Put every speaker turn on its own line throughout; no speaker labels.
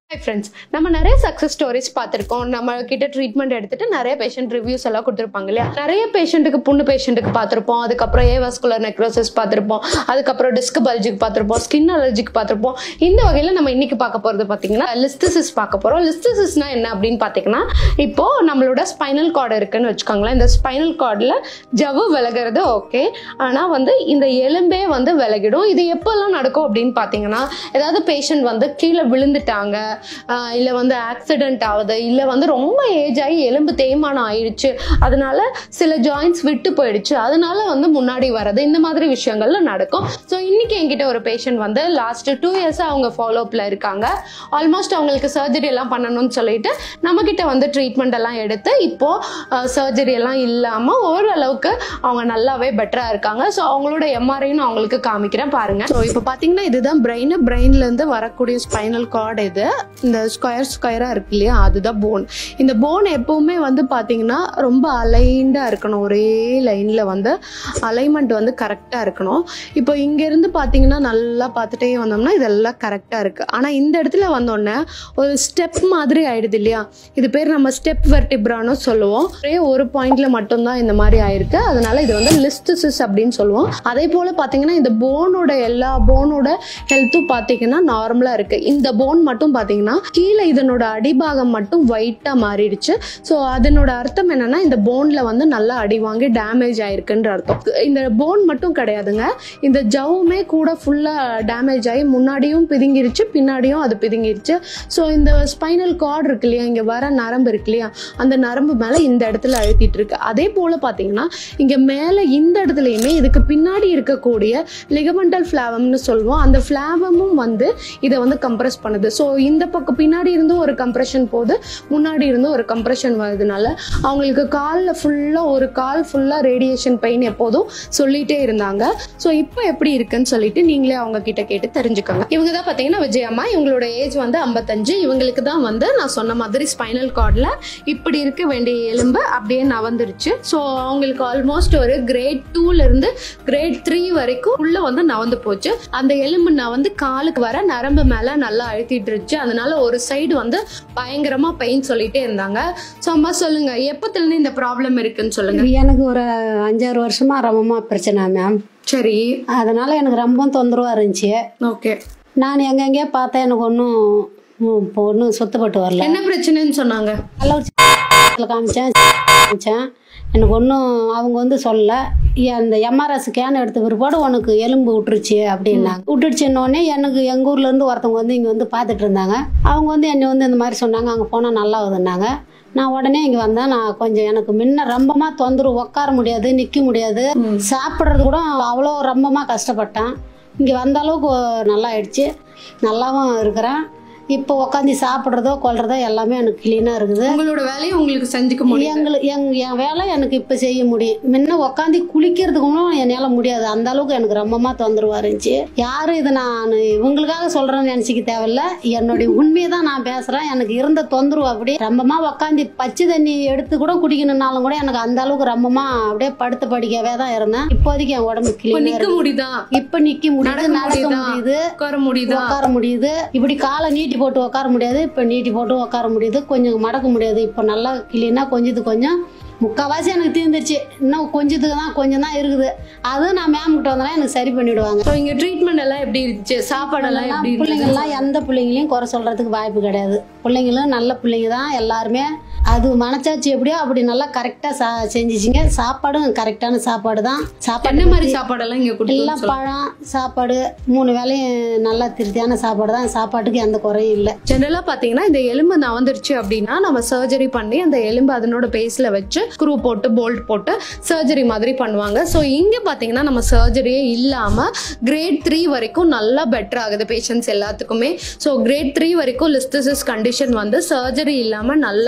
Hi friends நம்ம நிறைய success stories பார்த்துருக்கோம் நம்ம கிட்ட ட்ரீட்மெண்ட் எடுத்துட்டு நிறைய பேஷண்ட் ரிவ்யூஸ் எல்லாம் கொடுத்துருப்பாங்க இல்லையா நிறைய பேஷண்ட்டுக்கு புண்ணு பேஷண்ட்டுக்கு பார்த்துருப்போம் அதுக்கப்புறம் ஏவாஸ்குலர் நெக்ரோசிஸ் பார்த்துருப்போம் அதுக்கப்புறம் டிஸ்க் பல்ஜிக்கு பார்த்துருப்போம் ஸ்கின் அலர்ஜிக்கு பார்த்துருப்போம் இந்த வகையில் நம்ம இன்னைக்கு பார்க்க போகிறது பார்த்தீங்கன்னா லிஸ்டிசிஸ் பார்க்க போகிறோம் லிஸ்டிசிஸ்னா என்ன அப்படின்னு பார்த்தீங்கன்னா இப்போ நம்மளோட ஸ்பைனல் கார்டு இருக்குன்னு வச்சுக்கோங்களேன் இந்த ஸ்பைனல் கார்டில் ஜவ்வு விலகிறது ஓகே ஆனால் வந்து இந்த எலும்பே வந்து விலகிடும் இது எப்போல்லாம் நடக்கும் அப்படின்னு பார்த்தீங்கன்னா ஏதாவது பேஷண்ட் வந்து கீழே விழுந்துட்டாங்க இல்லை வந்து ஆக்சிடென்ட் ஆகுது இல்லை வந்து ரொம்ப ஏஜ் ஆகி எலும்பு தேய்மானம் ஆயிடுச்சு அதனால சில ஜாயின்ஸ் விட்டு போயிடுச்சு அதனால வந்து முன்னாடி வர்றது இந்த மாதிரி விஷயங்கள்ல நடக்கும் ஸோ இன்னைக்கு என்கிட்ட ஒரு பேஷண்ட் வந்து லாஸ்ட் டூ இயர்ஸாக அவங்க ஃபாலோஅப்பில் இருக்காங்க ஆல்மோஸ்ட் அவங்களுக்கு சர்ஜரி எல்லாம் பண்ணணும்னு சொல்லிட்டு நம்மக்கிட்ட வந்து ட்ரீட்மெண்ட் எல்லாம் எடுத்து இப்போ சர்ஜரி எல்லாம் இல்லாமல் ஓரளவுக்கு அவங்க நல்லாவே பெட்டராக இருக்காங்க ஸோ அவங்களோட எம்ஆர்ஐன்னு அவங்களுக்கு காமிக்கிறேன் பாருங்க ஸோ இப்போ பார்த்தீங்கன்னா இதுதான் பிரெயின் பிரெயின்லேருந்து வரக்கூடிய ஸ்பைனல் கார்டு இது இந்த ஸ்கொயர் ஸ்கொயராக இருக்கு இல்லையா அதுதான் போன் இந்த போன் எப்பவுமே வந்து பார்த்தீங்கன்னா ரொம்ப அலைண்டாக இருக்கணும் ஒரே லைனில் வந்து அலைன்மெண்ட் வந்து கரெக்டாக இருக்கணும் இப்போ இங்கேருந்து பார்த்தீங்கன்னா நல்லா பார்த்துட்டே வந்தோம்னா இதெல்லாம் கரெக்டாக இருக்குது ஆனால் இந்த இடத்துல வந்தோடனே ஒரு ஸ்டெப் மாதிரி ஆயிடுது இல்லையா இது பேர் நம்ம ஸ்டெப் வெர்டிப்ரானோ சொல்லுவோம் ஒரே ஒரு பாயிண்ட்ல மட்டும்தான் இந்த மாதிரி ஆயிருக்கு அதனால இது வந்து லிஸ்டிசிஸ் அப்படின்னு சொல்லுவோம் அதே போல பார்த்தீங்கன்னா இந்த போனோட எல்லா போனோட ஹெல்த்தும் பார்த்தீங்கன்னா நார்மலாக இருக்கு இந்த போன் மட்டும் பார்த்தீங்கன்னா கீழே இதனோட அடிபாகம் மட்டும் ஒயிட்டாக மாறிடுச்சு ஸோ அதனோட அர்த்தம் என்னன்னா இந்த போன்ல வந்து நல்லா அடி வாங்கி டேமேஜ் ஆயிருக்குன்ற அர்த்தம் இந்த போன் மட்டும் கிடையாதுங்க இந்த ஜவ்வுமே கூட ஃபுல்லாக டேமேஜ் ஆகி முன்னாடியும் பிதுங்கிருச்சு பின்னாடியும் அது பிதுங்கிருச்சு ஸோ இந்த ஸ்பைனல் கார்டு இருக்கு இல்லையா இங்கே வர நரம்பு இருக்கு இல்லையா அந்த நரம்பு மேலே இந்த இடத்துல அழுத்திட்டு இருக்கு அதே போல் பார்த்தீங்கன்னா இங்கே மேலே இந்த இடத்துலையுமே இதுக்கு பின்னாடி இருக்கக்கூடிய லிகமெண்டல் ஃப்ளாவம்னு சொல்லுவோம் அந்த ஃப்ளாவமும் வந்து இதை வந்து கம்ப்ரெஸ் பண்ணுது ஸோ இந்த பக்கம் பின்னாடி இருந்தும் ஒரு கம்ப்ரெஷன் போகுது முன்னாடி இருந்தும் ஒரு கம்ப்ரெஷன் வருதுனால அவங்களுக்கு காலில் ஃபுல்லாக ஒரு கால் ஃபுல்லாக ரேடியேஷன் பெயின் எப்போதும் சொல்லிட்டே இருந்தாங்க ஸோ இப்போ எப்படி இருக்குன்னு சொல்லிட்டு நீங்களே அவங்க கிட்ட கேட்டு தெரிஞ்சுக்கோங்க இவங்க தான் பார்த்தீங்கன்னா விஜயம்மா இவங்களோட ஏஜ் வந்து ஐம்பத்தஞ்சு இவங்களுக்கு தான் வந்து நான் சொன்ன மாதிரி ஸ்பைனல் கார்டில் இப்படி இருக்க வேண்டிய எலும்பு அப்படியே நவந்துருச்சு ஸோ அவங்களுக்கு ஆல்மோஸ்ட் ஒரு கிரேட் டூல இருந்து கிரேட் த்ரீ வரைக்கும் உள்ள வந்து நவந்து போச்சு அந்த எலும்பு நவந்து காலுக்கு வர நரம்பு மேல நல்லா அழுத்திட்டு இருந்துச்சு அதனால ஒரு சைடு வந்து பயங்கரமா பெயின் சொல்லிட்டே இருந்தாங்க ஸோ அம்மா சொல்லுங்க எப்பத்துல இருந்து இந்த ப்ராப்ளம் இருக்குன்னு சொல்லுங்க
எனக்கு ஒரு அஞ்சாறு வருஷமா ரொம்பமா பிரச்சனை மேம்
சரி
அதனால எனக்கு ரொம்ப தொந்தரவா இருந்துச்சு
ஓகே
நான் எங்கெங்கேயோ பார்த்தேன் எனக்கு ஒன்றும் இப்போ ஒன்றும் சுத்தப்பட்டு வரல
என்ன பிரச்சனைன்னு சொன்னாங்க
நல்ல ஒரு சின்ன காமிச்சேன் காமிச்சேன் எனக்கு ஒன்றும் அவங்க வந்து சொல்லல ஏ- அந்த எம்ஆர்ஐ ஸ்கேன் எடுத்த பிற்பாடு உனக்கு எலும்பு விட்டுருச்சு அப்படின்னாங்க விட்டுடுச்சுன்னொடனே எனக்கு எங்கள் ஊர்லேருந்து ஒருத்தவங்க வந்து இங்கே வந்து பார்த்துட்டு இருந்தாங்க அவங்க வந்து என்னை வந்து இந்த மாதிரி சொன்னாங்க அங்கே போனால் நல்லா ஆகுதுன்னாங்க நான் உடனே இங்கே வந்தேன் நான் கொஞ்சம் எனக்கு முன்ன ரொம்பமா தொந்தரவு உட்கார முடியாது நிற்க முடியாது சாப்பிட்றது கூட அவ்வளோ ரொம்பமா கஷ்டப்பட்டேன் இங்கே வந்த அளவுக்கு நல்லா ஆயிடுச்சு நல்லாவும் இருக்கிறேன் இப்போ உட்காந்து சாப்பிட்றதோ கொள்றதோ எல்லாமே எனக்கு க்ளீனாக இருக்குது
உங்களோட வேலையை உங்களுக்கு செஞ்சுக்க முடியும்
எங்களுக்கு எங் என் வேலை எனக்கு இப்போ செய்ய முடியும் முன்ன உட்காந்து குளிக்கிறதுக்கும் என்னால் முடியாது அந்த அளவுக்கு எனக்கு ரொம்பமா தொந்தரவா இருந்துச்சு யாரும் இதை நான் இவங்களுக்காக சொல்கிறேன்னு நினச்சிக்க தேவையில்ல என்னுடைய உண்மையை தான் நான் பேசுகிறேன் எனக்கு இருந்த தொந்தரவு அப்படி ரொம்பமா உட்காந்து பச்சை தண்ணி எடுத்து கூட குடிக்கணும்னாலும் கூட எனக்கு அந்த அளவுக்கு ரொம்பமா அப்படியே படுத்து படிக்கவே தான் இருந்தேன் இப்போதைக்கு என் உடம்பு
இப்ப
கிளீனாக
நிக்க
இருக்கு
முடியுதா
இப்போ நிற்க முடியுது
நடக்க
நடக்க
முடியுதா?
முடியுது
உட்கார முடியுதா
உட்கார முடியுது இப்படி காலை நீட்டி போட்டு உட்கார முடியாது இப்போ நீட்டி போட்டு உட்கார முடியுது கொஞ்சம் மடக்க முடியாது இப்போ நல்லா கிளீனா கொஞ்சது கொஞ்சம் முக்கால்வாசி எனக்கு தீர்ந்துருச்சு இன்னும் கொஞ்சத்துக்கு தான் கொஞ்சம் தான் இருக்குது அதுவும் நான் மேம் கிட்ட வந்தேன்னா எனக்கு சரி பண்ணிடுவாங்க
ஸோ இங்க ட்ரீட்மெண்ட் எல்லாம் எப்படி இருந்துச்சு சாப்பாடெல்லாம் எப்படி இருந்துச்சு
பிள்ளைங்கள்லாம் எந்த பிள்ளைங்களையும் குறை சொல்றதுக்கு வாய்ப்பு கிடையாது பிள்ளைங்களும் நல்ல பிள்ளைங்க தான் எல்லாருமே அது மனச்சாட்சி எப்படியோ அப்படி நல்லா கரெக்டாக சா செஞ்சிச்சிங்க சாப்பாடும் கரெக்டான சாப்பாடு தான் சாப்பாடு
என்ன மாதிரி சாப்பாடெல்லாம் இங்க
எல்லாம்
கொடுத்து
பழம் சாப்பாடு மூணு வேளையும் நல்லா திருப்தியான சாப்பாடு தான் சாப்பாட்டுக்கு எந்த குறையும் இல்லை
ஜென்ரலா பாத்தீங்கன்னா இந்த எலும்பு நவந்துருச்சு அப்படின்னா நம்ம சர்ஜரி பண்ணி அந்த எலும்பு அதனோட பேஸ்ல வச்சு ஸ்க்ரூ போட்டு போல்ட் போட்டு சர்ஜரி மாதிரி பண்ணுவாங்க ஸோ இங்க பாத்தீங்கன்னா நம்ம சர்ஜரியே இல்லாம கிரேட் த்ரீ வரைக்கும் நல்லா பெட்டர் ஆகுது பேஷண்ட்ஸ் எல்லாத்துக்குமே ஸோ கிரேட் த்ரீ வரைக்கும் லிஸ்டசிஸ் கண்டிஷன் வந்து சர்ஜரி இல்லாம நல்லாவே ரெக்கவர்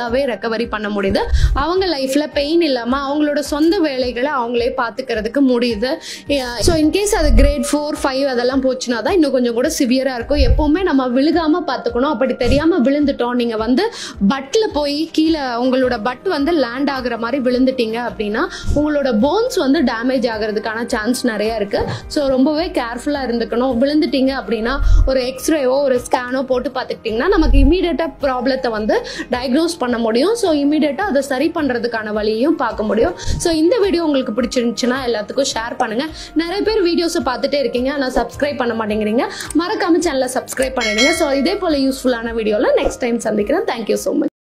ரெக்கவரி பண்ண முடியுது அவங்க லைஃப்ல பெயின் இல்லாம அவங்களோட சொந்த வேலைகளை அவங்களே பார்த்துக்கிறதுக்கு முடியுது ஸோ இன்கேஸ் அது கிரேட் ஃபோர் ஃபைவ் அதெல்லாம் போச்சுன்னா தான் இன்னும் கொஞ்சம் கூட சிவியரா இருக்கும் எப்பவுமே நம்ம விழுகாம பார்த்துக்கணும் அப்படி தெரியாம விழுந்துட்டோம் நீங்க வந்து பட்ல போய் கீழே உங்களோட பட் வந்து லேண்ட் ஆகுற மாதிரி விழுந்துட்டீங்க அப்படின்னா உங்களோட போன்ஸ் வந்து டேமேஜ் ஆகிறதுக்கான சான்ஸ் நிறைய இருக்கு ஸோ ரொம்பவே கேர்ஃபுல்லா இருந்துக்கணும் விழுந்துட்டீங்க அப்படின்னா ஒரு எக்ஸ்ரேவோ ஒரு ஸ்கேனோ போட்டு பார்த்துக்கிட்டிங்கன்னா நமக்கு இமீடியட்டா ப்ராப்ளத்தை வந்து டயக்னோஸ் பண்ண முடியும் ஸோ இமீடியட்டா அதை சரி பண்றதுக்கான வழியையும் பார்க்க முடியும் ஸோ இந்த வீடியோ உங்களுக்கு பிடிச்சிருந்துச்சுன்னா எல்லாத்துக்கும் ஷேர் பண்ணுங்க நிறைய பேர் வீடியோஸை பார்த்துட்டே இருக்கீங்க ஆனால் சப்ஸ்கிரைப் பண்ண மாட்டேங்கிறீங்க மறக்காம சேனலை சப்ஸ்கிரைப் பண்ணிடுங்க ஸோ இதே போல யூஸ்ஃபுல்லான வீடியோவில் நெக்ஸ்ட் டைம் சந்திக்கிறேன் தேங்க்யூ ஸோ மச்